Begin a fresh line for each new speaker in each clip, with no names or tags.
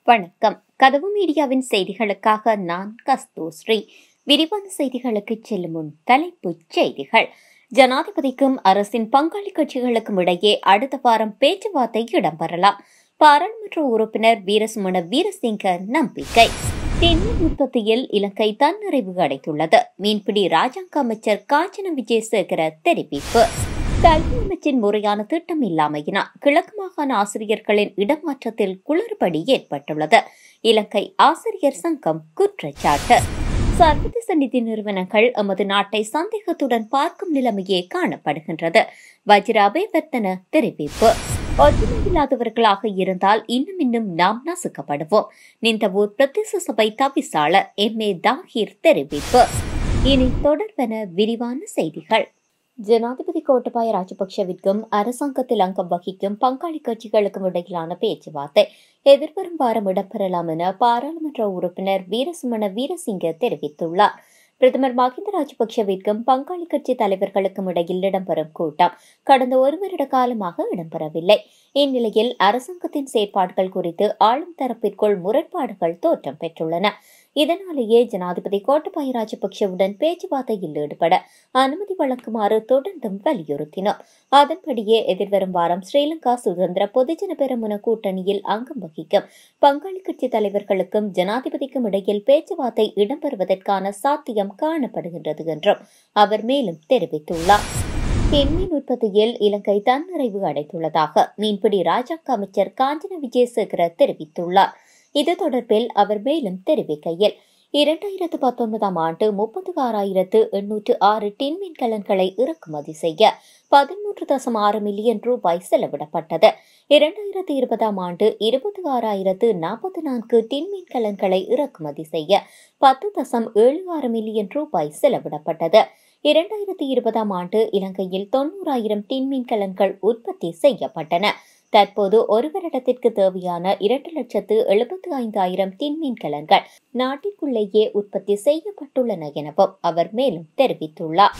வணக்கம் கதவு மீடியாவின் செய்திகளுக்காக நான் கஸ்தூஸ்ரீ விரிவான செய்திகளுக்கு செல்லும் முன் தலைப்புச் செய்திகள் ஜனாதிபதிக்கும் அரசின் பங்காளி கட்சிகளுக்கும் இடையே அடுத்த வாரம் பேச்சுவார்த்தை இடம்பெறலாம் பாராளுமன்ற உறுப்பினர் வீரசுமண வீரசிங்க நம்பிக்கை தென்னின் உற்பத்தியில் இலங்கை தன்னிறைவு அடைத்துள்ளது மீன்பிடி ராஜாங்க அமைச்சர் காஞ்சன விஜயசேகர தெரிவிப்பு கல்வி அமைச்சின் முறையான திட்டம் இல்லாமையினால் கிழக்கு மாகாண ஆசிரியர்களின் இடமாற்றத்தில் குளறுபடி ஏற்பட்டுள்ளது இலங்கை ஆசிரியர் சங்கம் குற்றச்சாட்டு சர்வதேச நிதி நிறுவனங்கள் எமது நாட்டை சந்தேகத்துடன் பார்க்கும் நிலைமையே காணப்படுகின்றது வஜ்ராபே வர்த்தன தெரிவிப்பு ஒற்றுமையில்லாதவர்களாக இருந்தால் இன்னும் இன்னும் நாம் நசுக்கப்படுவோம் நிந்தவூர் பிரதேச சபை தவிசாளர் எம் ஏ தாஹிர் தெரிவிப்பு இனி தொடர்பென விரிவான செய்திகள் ஜனாதிபதி கோட்டபாய ராஜபக்ஷவிற்கும் அரசாங்கத்தில் அங்கம் வகிக்கும் பங்காளி கட்சிகளுக்கும் இடையிலான பேச்சுவார்த்தை எதிர்வரும் வாரம் இடம்பெறலாம் என பாராளுமன்ற உறுப்பினர் வீரசுமண வீரசிங்க தெரிவித்துள்ளார் பிரதமர் மஹிந்த ராஜபக்ஷவிற்கும் பங்காளி கட்சி தலைவர்களுக்கும் இடையில் இடம்பெறும் கூட்டம் கடந்த ஒரு வருட காலமாக இடம்பெறவில்லை இந்நிலையில் அரசாங்கத்தின் செயற்பாடுகள் குறித்து ஆளும் தரப்பிற்குள் முரண்பாடுகள் தோற்றம் பெற்றுள்ளன இதனாலேயே ஜனாதிபதி கோட்டபாய ராஜபக்ஷவுடன் பேச்சுவார்த்தையில் ஈடுபட அனுமதி வழங்குமாறு தொடர்ந்தும் வலியுறுத்தினார் அதன்படியே எதிர்வரும் வாரம் ஸ்ரீலங்கா சுதந்திர பொதுஜன பெரமுன கூட்டணியில் அங்கம் வகிக்கும் பங்காளி கட்சி தலைவர்களுக்கும் ஜனாதிபதிக்கும் இடையில் பேச்சுவார்த்தை இடம்பெறுவதற்கான சாத்தியம் காணப்படுகின்றது என்றும் அவர் மேலும் தெரிவித்துள்ளார் தென்மீன் உற்பத்தியில் இலங்கை தன்னிறைவு அடைத்துள்ளதாக மீன்பிடி ராஜாங்க அமைச்சர் காஞ்சன விஜயசேகர தெரிவித்துள்ளார் இது தொடர்பில் அவர் மேலும் தெரிவிக்கையில் இரண்டாயிரத்து பத்தொன்பதாம் ஆண்டு முப்பத்தி ஆறாயிரத்து எண்ணூற்று ஆறு டின் மின்கலன்களை இறக்குமதி செய்ய பதிமூன்று தசம் ஆறு மில்லியன் ரூபாய் செலவிடப்பட்டது இரண்டாயிரத்து இருபதாம் ஆண்டு இருபத்தி ஆறாயிரத்து நாற்பத்தி நான்கு டின் மின்கலன்களை இறக்குமதி செய்ய பத்து தசம் ஏழு ஆறு மில்லியன் ரூபாய் செலவிடப்பட்டது இரண்டாயிரத்தி இருபதாம் ஆண்டு இலங்கையில் தொன்னூறாயிரம் டின் மின்கலன்கள் உற்பத்தி செய்யப்பட்டன தற்போது ஒரு வருடத்திற்கு தேவையான இரண்டு லட்சத்து எழுபத்தி ஐந்தாயிரம் டின்மீன் கலன்கள் நாட்டிற்குள்ளேயே உற்பத்தி செய்யப்பட்டுள்ளன எனவும் அவர் மேலும் தெரிவித்துள்ளார்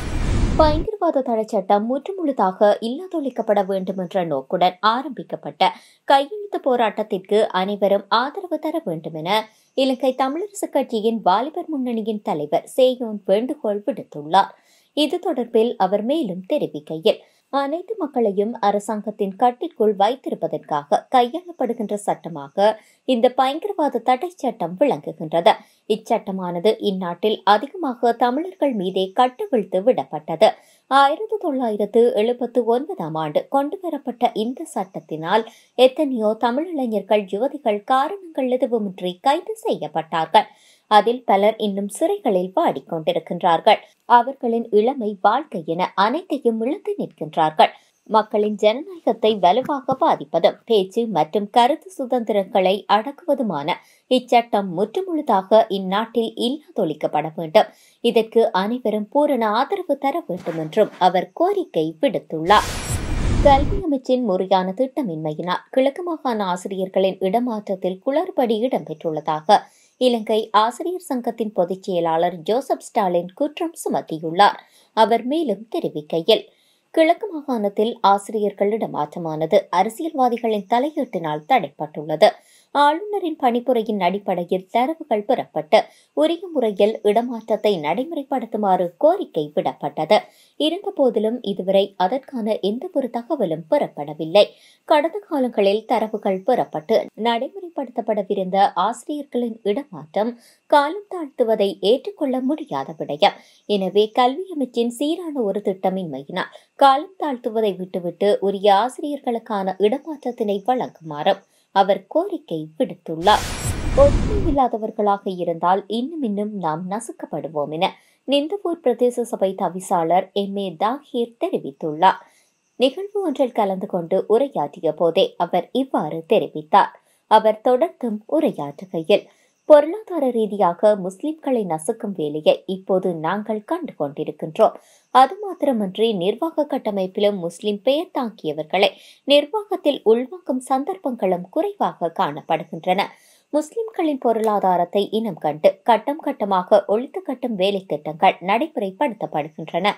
பயங்கரவாத தடைச் சட்டம் முற்றுமுழுதாக இல்லாதொழிக்கப்பட வேண்டும் என்ற நோக்குடன் ஆரம்பிக்கப்பட்ட கையெழுத்து போராட்டத்திற்கு அனைவரும் ஆதரவு தர வேண்டும் என இலங்கை தமிழரசு கட்சியின் வாலிபர் முன்னணியின் தலைவர் சேயோன் வேண்டுகோள் விடுத்துள்ளார் இது தொடர்பில் அவர் மேலும் தெரிவிக்கையில் அனைத்து மக்களையும் அரசாங்கத்தின் கட்டிற்குள் வைத்திருப்பதற்காக கையாளப்படுகின்ற சட்டமாக இந்த பயங்கரவாத தடை சட்டம் விளங்குகின்றது இச்சட்டமானது இந்நாட்டில் அதிகமாக தமிழர்கள் மீதே கட்டுவிழ்த்து விடப்பட்டது ஆயிரத்தி தொள்ளாயிரத்து எழுபத்து ஒன்பதாம் ஆண்டு கொண்டுவரப்பட்ட இந்த சட்டத்தினால் எத்தனையோ தமிழிளைஞர்கள் யுவதிகள் காரணங்கள் எதுவுமின்றி கைது செய்யப்பட்டார்கள் அதில் பலர் இன்னும் சிறைகளில் வாடிக்கொண்டிருக்கின்றார்கள் அவர்களின் இளமை வாழ்க்கை என அனைத்தையும் இழந்து நிற்கின்றார்கள் மக்களின் ஜனநாயகத்தை வலுவாக பாதிப்பதும் பேச்சு மற்றும் கருத்து சுதந்திரங்களை அடக்குவதுமான இச்சட்டம் முற்றுமுழுதாக இந்நாட்டில் இல்லாதொழிக்கப்பட வேண்டும் இதற்கு அனைவரும் பூரண ஆதரவு தர வேண்டும் என்றும் அவர் கோரிக்கை விடுத்துள்ளார் கல்வி அமைச்சின் முறையான திட்டமின்மையினால் கிழக்கு மாகாண ஆசிரியர்களின் இடமாற்றத்தில் குளறுபடி இடம்பெற்றுள்ளதாக இலங்கை ஆசிரியர் சங்கத்தின் பொதுச் செயலாளர் ஜோசப் ஸ்டாலின் குற்றம் சுமத்தியுள்ளார் அவர் மேலும் தெரிவிக்கையில் கிழக்கு மாகாணத்தில் ஆசிரியர்கள் இடமாற்றமானது அரசியல்வாதிகளின் தலையீட்டினால் தடைப்பட்டுள்ளது ஆளுநரின் பணிப்புரையின் அடிப்படையில் தரவுகள் பெறப்பட்டு உரிய முறையில் இடமாற்றத்தை நடைமுறைப்படுத்துமாறு கோரிக்கை விடப்பட்டது இருந்தபோதிலும் இதுவரை அதற்கான எந்த ஒரு தகவலும் பெறப்படவில்லை கடந்த காலங்களில் தரவுகள் பெறப்பட்டு நடைமுறைப்படுத்தப்படவிருந்த ஆசிரியர்களின் இடமாற்றம் காலம் தாழ்த்துவதை ஏற்றுக்கொள்ள முடியாத விடயம் எனவே கல்வி அமைச்சின் சீரான ஒரு திட்டமின்மையினால் காலம் தாழ்த்துவதை விட்டுவிட்டு உரிய ஆசிரியர்களுக்கான இடமாற்றத்தினை வழங்குமாறும் அவர் கோரிக்கை விடுத்துள்ளார் ஒற்றுமையில்லாதவர்களாக இருந்தால் இன்னும் இன்னும் நாம் நசுக்கப்படுவோம் என நிந்தபூர் பிரதேச சபை தவிசாளர் எம் ஏ தாஹீர் தெரிவித்துள்ளார் நிகழ்வு ஒன்றில் கலந்து கொண்டு உரையாற்றிய போதே அவர் இவ்வாறு தெரிவித்தார் அவர் தொடர்ந்தும் உரையாற்றுகையில் பொருளாதார ரீதியாக முஸ்லிம்களை நசுக்கும் வேலையை இப்போது நாங்கள் கண்டு கொண்டிருக்கின்றோம் அது மாத்திரமன்றி நிர்வாக கட்டமைப்பிலும் முஸ்லிம் பெயர் தாக்கியவர்களை நிர்வாகத்தில் உள்வாங்கும் சந்தர்ப்பங்களும் குறைவாக காணப்படுகின்றன முஸ்லிம்களின் பொருளாதாரத்தை இனம் கண்டு கட்டம் கட்டமாக ஒழித்து கட்டும் வேலை திட்டங்கள் நடைமுறைப்படுத்தப்படுகின்றன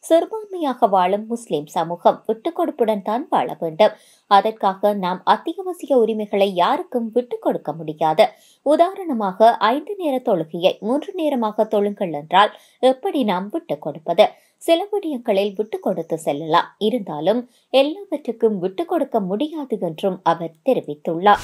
சிறுபான்மையாக வாழும் முஸ்லிம் சமூகம் விட்டுக் கொடுப்புடன் தான் வாழ வேண்டும் அதற்காக நாம் அத்தியாவசிய உரிமைகளை யாருக்கும் விட்டுக் கொடுக்க முடியாது உதாரணமாக ஐந்து நேர தொழுகையை மூன்று நேரமாக தொழுங்கள் என்றால் எப்படி நாம் விட்டுக் கொடுப்பது சில விடயங்களில் விட்டுக் கொடுத்து செல்லலாம் இருந்தாலும் எல்லாவற்றுக்கும் விட்டுக் கொடுக்க முடியாது என்றும் அவர் தெரிவித்துள்ளார்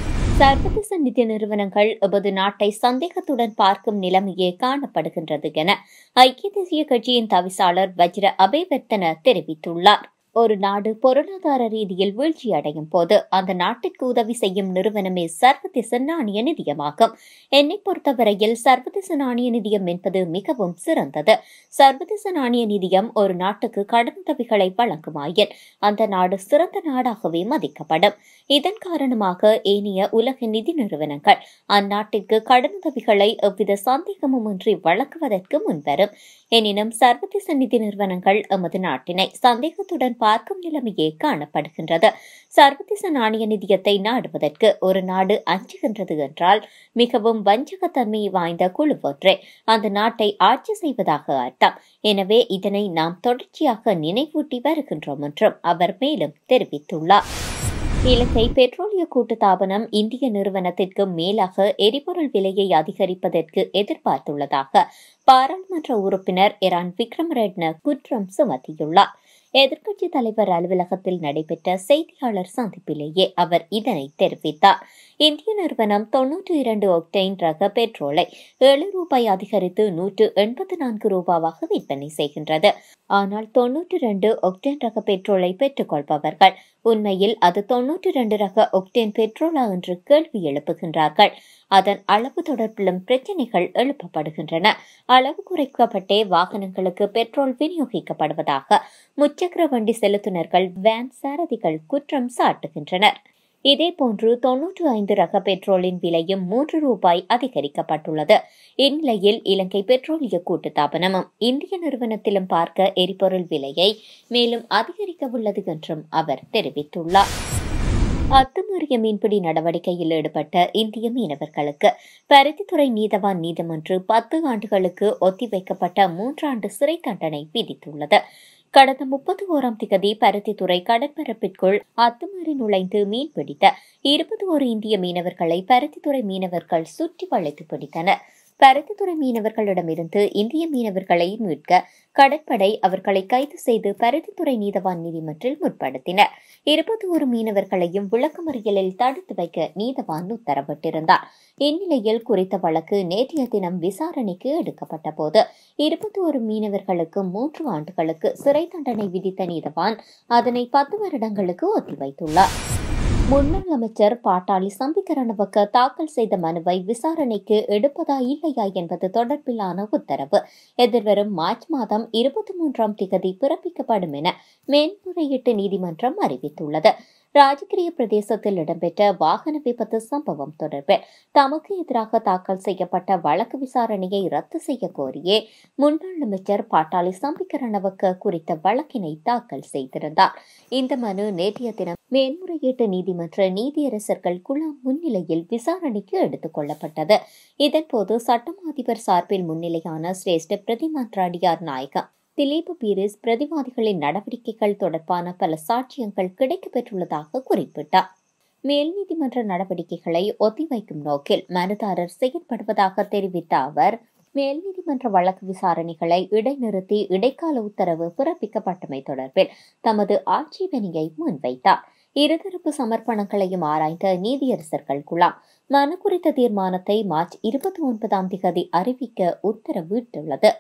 சர்வதேச நிதி நிறுவனங்கள் எமது நாட்டை சந்தேகத்துடன் பார்க்கும் நிலைமையே காணப்படுகின்றது என ஐக்கிய தேசிய கட்சியின் தவிசாளர் வஜ்ர அபேவர்த்தன தெரிவித்துள்ளார் ஒரு நாடு பொருளாதார ரீதியில் வீழ்ச்சி அடையும் போது அந்த நாட்டிற்கு உதவி செய்யும் நிறுவனமே சர்வதேச நாணய நிதியமாகும் என்னை பொறுத்தவரையில் சர்வதேச நாணய நிதியம் என்பது மிகவும் சிறந்தது சர்வதேச நாணய நிதியம் ஒரு நாட்டுக்கு கடனுதவிகளை வழங்குமாயின் அந்த நாடு சிறந்த நாடாகவே மதிக்கப்படும் இதன் காரணமாக ஏனைய உலக நிதி நிறுவனங்கள் அந்நாட்டிற்கு கடனுதவிகளை எவ்வித சந்தேகமுமின்றி வழங்குவதற்கு முன்வரும் எனினும் சர்வதேச நிதி நிறுவனங்கள் எமது நாட்டினை சந்தேகத்துடன் பார்க்கும் நிலைமையே காணப்படுகின்றது சர்வதேச நாணய நிதியத்தை நாடுவதற்கு ஒரு நாடு அஞ்சுகின்றது என்றால் மிகவும் வஞ்சகத்தன்மை வாய்ந்த குழு ஒன்றே அந்த நாட்டை ஆட்சி செய்வதாக அர்த்தம் எனவே இதனை நாம் தொடர்ச்சியாக நினைவூட்டி வருகின்றோம் என்றும் அவர் மேலும் தெரிவித்துள்ளார் இலங்கை பெட்ரோலிய கூட்டுத்தாபனம் இந்திய நிறுவனத்திற்கு மேலாக எரிபொருள் விலையை அதிகரிப்பதற்கு எதிர்பார்த்துள்ளதாக பாராளுமன்ற உறுப்பினர் இரான் விக்ரம் ரெட்ன குற்றம் சுமத்தியுள்ளார் எதிர்க்கட்சி தலைவர் அலுவலகத்தில் நடைபெற்ற செய்தியாளர் சந்திப்பிலேயே அவர் இதனை தெரிவித்தார் இந்திய நிறுவனம் தொன்னூற்றி இரண்டு ஒக்டைன் ரக பெட்ரோலை ஏழு ரூபாய் அதிகரித்து நூற்று எண்பத்தி நான்கு ரூபாவாக விற்பனை செய்கின்றது ஆனால் தொன்னூற்றி இரண்டு ஒக்டேன் ரக பெட்ரோலை பெற்றுக்கொள்பவர்கள் உண்மையில் அது தொன்னூற்றி இரண்டு ரக ஒக்டேன் பெட்ரோலா என்று கேள்வி எழுப்புகின்றார்கள் அதன் அளவு தொடர்பிலும் பிரச்சினைகள் எழுப்பப்படுகின்றன அளவு குறைக்கப்பட்டே வாகனங்களுக்கு பெட்ரோல் விநியோகிக்கப்படுவதாக முச்சக்கர வண்டி செலுத்துனர்கள் வேன் சாரதிகள் குற்றம் சாட்டுகின்றனர் இதேபோன்று தொன்னூற்று ஐந்து ரக பெட்ரோலின் விலையும் மூன்று ரூபாய் அதிகரிக்கப்பட்டுள்ளது இந்நிலையில் இலங்கை பெட்ரோலிய கூட்டுத்தாபனமும் இந்திய நிறுவனத்திலும் பார்க்க எரிபொருள் விலையை மேலும் அதிகரிக்க உள்ளது என்றும் அவர் தெரிவித்துள்ளார் அத்துமீறிய மீன்பிடி நடவடிக்கையில் ஈடுபட்ட இந்திய மீனவர்களுக்கு பருத்தித்துறை நீதவான் நீதிமன்று பத்து ஆண்டுகளுக்கு ஒத்திவைக்கப்பட்ட மூன்றாண்டு சிறை தண்டனை விதித்துள்ளது கடந்த முப்பத்தி ஓராம் திகதி பருத்தித்துறை கடற்பரப்பிற்குள் அத்துமீறி நுழைந்து மீன் பிடித்த இருபத்தி ஒரு இந்திய மீனவர்களை பருத்தித்துறை மீனவர்கள் சுற்றி வளைத்து பிடித்தனர் பருத்தித்துறை மீனவர்களிடமிருந்து இந்திய மீனவர்களை மீட்க கடற்படை அவர்களை கைது செய்து பருத்தித்துறை நீதவான் நீதிமன்றில் முற்படுத்தினர் இருபத்தி ஒரு மீனவர்களையும் விளக்கமறியலில் தடுத்து வைக்க நீதவான் உத்தரவிட்டிருந்தார் இந்நிலையில் குறித்த வழக்கு நேற்றைய தினம் விசாரணைக்கு எடுக்கப்பட்ட போது இருபத்தி ஒரு மீனவர்களுக்கு மூன்று ஆண்டுகளுக்கு சிறை தண்டனை விதித்த நீதவான் அதனை பத்து வருடங்களுக்கு ஒத்திவைத்துள்ளார் முன்னாள் அமைச்சர் பாட்டாளி சம்பிக்கரணவுக்க தாக்கல் செய்த மனுவை விசாரணைக்கு எடுப்பதா இல்லையா என்பது தொடர்பிலான உத்தரவு எதிர்வரும் மார்ச் மாதம் இருபத்தி மூன்றாம் திகதி பிறப்பிக்கப்படும் என மேன்முறையீட்டு நீதிமன்றம் அறிவித்துள்ளது ராஜகிரிய பிரதேசத்தில் இடம்பெற்ற வாகன விபத்து சம்பவம் தொடர்பில் தமக்கு எதிராக தாக்கல் செய்யப்பட்ட வழக்கு விசாரணையை ரத்து செய்ய கோரியே முன்னாள் அமைச்சர் பாட்டாளி சம்பிக்கரணவுக்கு குறித்த வழக்கினை தாக்கல் செய்திருந்தார் இந்த மனு நேற்றைய தினம் மேன்முறையீட்டு நீதிமன்ற நீதியரசர்கள் குழாம் முன்னிலையில் விசாரணைக்கு எடுத்துக் கொள்ளப்பட்டது இதன்போது சட்டம் அதிபர் சார்பில் முன்னிலையான சிரேஷ்ட பிரதிமன்றாடியார் நாயகம் திலீப் பீரிஸ் பிரதிவாதிகளின் நடவடிக்கைகள் தொடர்பான பல சாட்சியங்கள் கிடைக்கப்பெற்றுள்ளதாக குறிப்பிட்டார் மேல் நீதிமன்ற நடவடிக்கைகளை ஒத்திவைக்கும் நோக்கில் மனுதாரர் செயற்படுவதாக தெரிவித்த அவர் மேல் நீதிமன்ற வழக்கு விசாரணைகளை இடைநிறுத்தி இடைக்கால உத்தரவு பிறப்பிக்கப்பட்டமை தொடர்பில் தமது ஆட்சேபனையை முன்வைத்தார் இருதரப்பு சமர்ப்பணங்களையும் ஆராய்ந்த நீதியரசர்கள் குழாம் மனு குறித்த தீர்மானத்தை மார்ச் இருபத்தி ஒன்பதாம் திகதி அறிவிக்க உத்தரவிட்டுள்ளது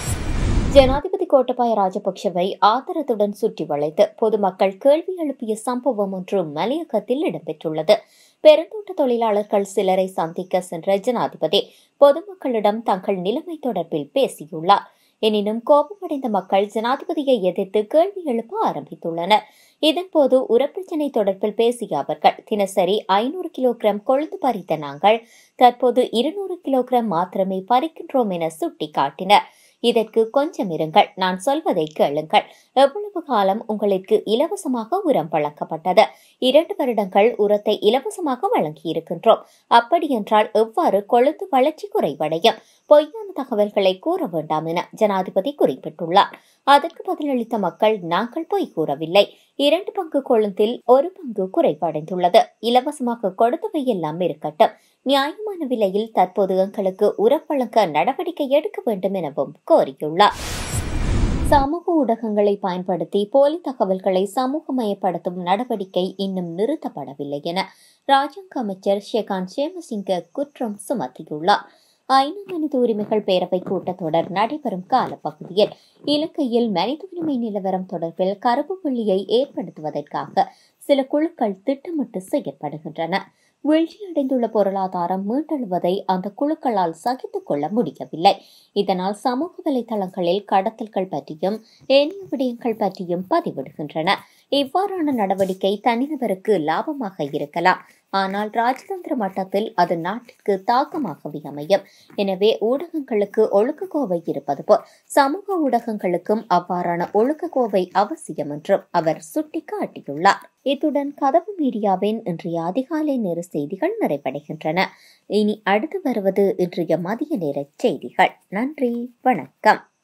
ஜனாதிபதி கோட்டபாய ராஜபக்சவை ஆதரத்துடன் சுற்றி வளைத்து பொதுமக்கள் கேள்வி எழுப்பிய சம்பவம் ஒன்று மலையகத்தில் இடம்பெற்றுள்ளது பெருந்தோட்ட தொழிலாளர்கள் சிலரை சந்திக்க சென்ற ஜனாதிபதி பொதுமக்களிடம் தங்கள் நிலைமை தொடர்பில் பேசியுள்ளார் எனினும் கோபமடைந்த மக்கள் ஜனாதிபதியை எதிர்த்து கேள்வி எழுப்ப ஆரம்பித்துள்ளனர் இதன்போது உரப்பிரச்சினை தொடர்பில் பேசிய அவர்கள் தினசரி ஐநூறு கிலோகிராம் கொழுந்து பறித்த நாங்கள் தற்போது இருநூறு கிலோகிராம் மாத்திரமே பறிக்கின்றோம் என சுட்டிக்காட்டினர் இதற்கு கொஞ்சம் இருங்கள் நான் சொல்வதை கேளுங்கள் எவ்வளவு காலம் உங்களுக்கு இலவசமாக உரம் வழங்கப்பட்டது இரண்டு வருடங்கள் உரத்தை இலவசமாக வழங்கியிருக்கின்றோம் அப்படியென்றால் எவ்வாறு கொழுந்து வளர்ச்சி குறைவடையும் பொய்யான தகவல்களை கூற வேண்டாம் என ஜனாதிபதி குறிப்பிட்டுள்ளார் அதற்கு பதிலளித்த மக்கள் நாங்கள் பொய் கூறவில்லை இரண்டு பங்கு கொழுந்தில் ஒரு பங்கு குறைபடைந்துள்ளது இலவசமாக கொடுத்தவை எல்லாம் இருக்கட்டும் நியாயமான விலையில் தற்போது எங்களுக்கு உரவழங்க நடவடிக்கை எடுக்க வேண்டும் எனவும் கோரியுள்ளார் சமூக ஊடகங்களை பயன்படுத்தி போலி தகவல்களை சமூகமயப்படுத்தும் நடவடிக்கை இன்னும் நிறுத்தப்படவில்லை என ராஜாங்க அமைச்சர் ஷெகான் சேமசிங்க குற்றம் சுமத்தியுள்ளார் ஐநா மனித உரிமைகள் பேரவை கூட்டத்தொடர் நடைபெறும் காலப்பகுதியில் இலங்கையில் மனித உரிமை நிலவரம் தொடர்பில் கருப்பு புள்ளியை ஏற்படுத்துவதற்காக சில குழுக்கள் திட்டமிட்டு செய்யப்படுகின்றன வீழ்ச்சியடைந்துள்ள பொருளாதாரம் மீண்டெழுவதை அந்த குழுக்களால் சகித்துக் கொள்ள முடியவில்லை இதனால் சமூக வலைதளங்களில் கடத்தல்கள் பற்றியும் ஏனைய விடயங்கள் பற்றியும் பதிவிடுகின்றன இவ்வாறான நடவடிக்கை தனிநபருக்கு லாபமாக இருக்கலாம் ஆனால் ராஜதந்திர மட்டத்தில் அது நாட்டிற்கு தாக்கமாகவே அமையும் எனவே ஊடகங்களுக்கு ஒழுக்க கோவை இருப்பது போல் சமூக ஊடகங்களுக்கும் அவ்வாறான ஒழுக்க கோவை அவசியம் என்றும் அவர் சுட்டிக்காட்டியுள்ளார் இத்துடன் கதவு மீடியாவின் இன்றைய அதிகாலை நேர செய்திகள் நிறைவடைகின்றன இனி அடுத்து வருவது இன்றைய மதிய நேர செய்திகள் நன்றி வணக்கம்